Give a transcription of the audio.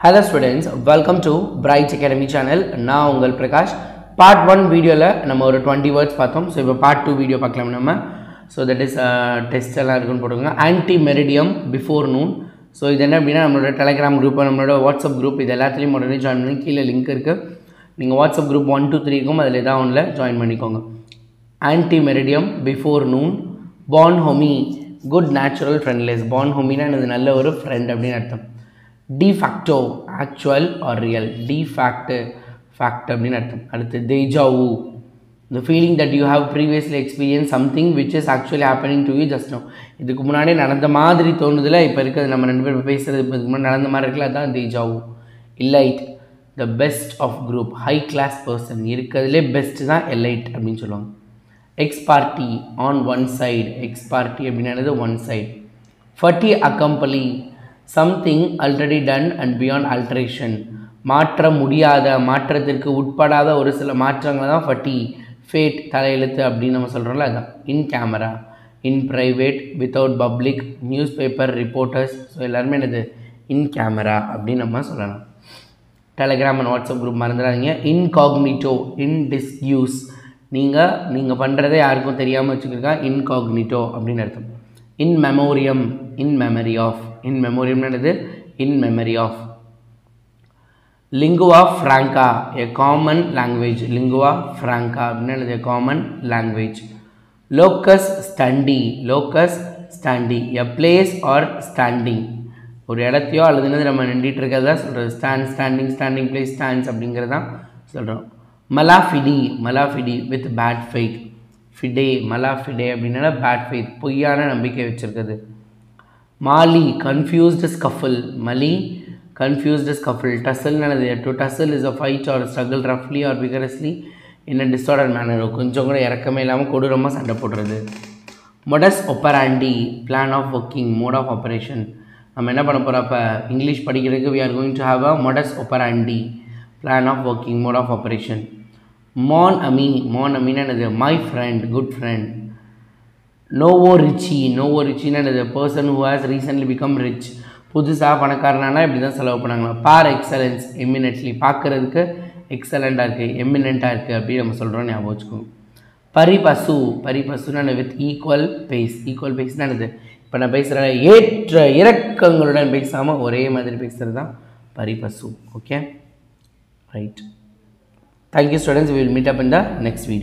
hello students welcome to Bright academy channel நான் உங்கள் Prakash part one வீடியோவில் நம்ம ஒரு டுவெண்ட்டி வேர்ட்ஸ் பார்த்தோம் ஸோ இப்போ பார்ட் டூ வீடியோ பார்க்கலாம் நம்ம ஸோ தட் இஸ் டெஸ்ட் எல்லாம் இருக்குன்னு போட்டுக்கோங்க ante meridiem before noon so இது என்ன அப்படின்னா நம்மளோட டெலிகிராம் குரூப் நம்மளோட வாட்ஸ்அப் குரூப் இது எல்லாத்துலேயும் உடனே ஜாயின் பண்ணி கீழே லிங்க் இருக்குது நீங்கள் WhatsApp group one two three இருக்கும் அதில் ஏதாவது ஒன்றில் ஜாயின் பண்ணிக்கோங்க ஆன்டி மெரிடியம் பிஃபோர் நூன் பான் ஹோமி குட் நேச்சுரல் ஃப்ரெண்ட்லெஸ் பான் ஹோமினா இது நல்ல ஒரு ஃப்ரெண்ட் அப்படின்னு அர்த்தம் de facto actual or real de fact fact அப்படின்னு அர்த்தம் அடுத்து deja vu the feeling that you have previously experienced something which is actually happening to you just now இதுக்கு முன்னாடி நடந்த மாதிரி தோணுதில்ல இப்போ இருக்கிறது நம்ம ரெண்டு பேரும் பேசுகிறது இப்போ இதுக்கு முன்னாடி நடந்த மாதிரி இருக்குல்ல அதான் deja vu elite the best of group high class person இருக்கிறதுலே பெஸ்ட் தான் எலைட் அப்படின்னு சொல்லுவாங்க ex parte on one side ex parte அப்படின்றது one side fait accompli something already done and beyond alteration மாற்ற முடியாத மாற்றத்திற்கு உட்படாத ஒரு சில மாற்றங்களை தான் ஃபட்டி ஃபேட் தலையெழுத்து அப்படின்னு நம்ம சொல்கிறோம்ல அதுதான் in camera in private without public news paper reporters so எல்லாருமே என்னது இன் கேமரா அப்படின்னு நம்ம சொல்லலாம் டெலகிராம் அண்ட் வாட்ஸ்அப் குரூப் மறந்துடாதீங்க இன்காக்னிட்டோ இன் டிஸ்யூஸ் நீங்கள் நீங்கள் பண்ணுறதை யாருக்கும் தெரியாமல் வச்சுக்கிறக்கா இன்காக்னிட்டோ அப்படின்னு அர்த்தம் in memoriam in memory of in மெமோரியம்னு என்னது in memory of lingua franca a common language lingua franca அப்படின்னு என்னது common language locus standi locus standi a place or standing ஒரு இடத்தையோ அல்லது என்னது நம்ம நின்றுட்டு இருக்கிறதா சொல்கிறது stand standing standing place stands அப்படிங்கிறது தான் சொல்கிறோம் mala fide mala fide with bad faith fide mala fide அப்படின்னா பேட் ஃபெய்த் பொய்யான நம்பிக்கை வச்சுருக்குது மாலி கன்ஃபியூஸ்டு ஸ்கஃபில் மலி கன்ஃபியூஸ்டு ஸ்கஃபில் டசல் என்னது to tussle is a fight or struggle ரஃப்லி or vigorously in a disorder manner கொஞ்சம் கூட இறக்கமே இல்லாமல் கொடூரமாக சண்டை போடுறது modus operandi plan of working mode of operation நம்ம என்ன பண்ண போகிறோம் அப்போ இங்கிலீஷ் படிக்கிறதுக்கு we are going to have a modus operandi plan of working mode of operation mon ami mon அமின்னு என்னது my friend good friend nouveau riche nouveau ரிச்சின்னு என்னது person who has recently become rich புதுசாக பணக்காரனானா இப்படி தான் செலவு பண்ணாங்களா பார் எக்ஸலன்ஸ் எமினெட்லி பார்க்குறதுக்கு எக்ஸலண்ட்டாக இருக்குது எமினெண்ட்டாக இருக்குது அப்படின்னு நம்ம சொல்கிறோம் ஞாபகம் வச்சுக்கோங்க பரிபசு பரிபசுன்னு with equal pace equal pace தான் என்னது இப்போ நான் பேசுகிற ஏற்ற இறக்கங்களுடன் பேசாமல் ஒரே மாதிரி பேசுகிறது தான் pari passu okay right thank you students will meet up in the next video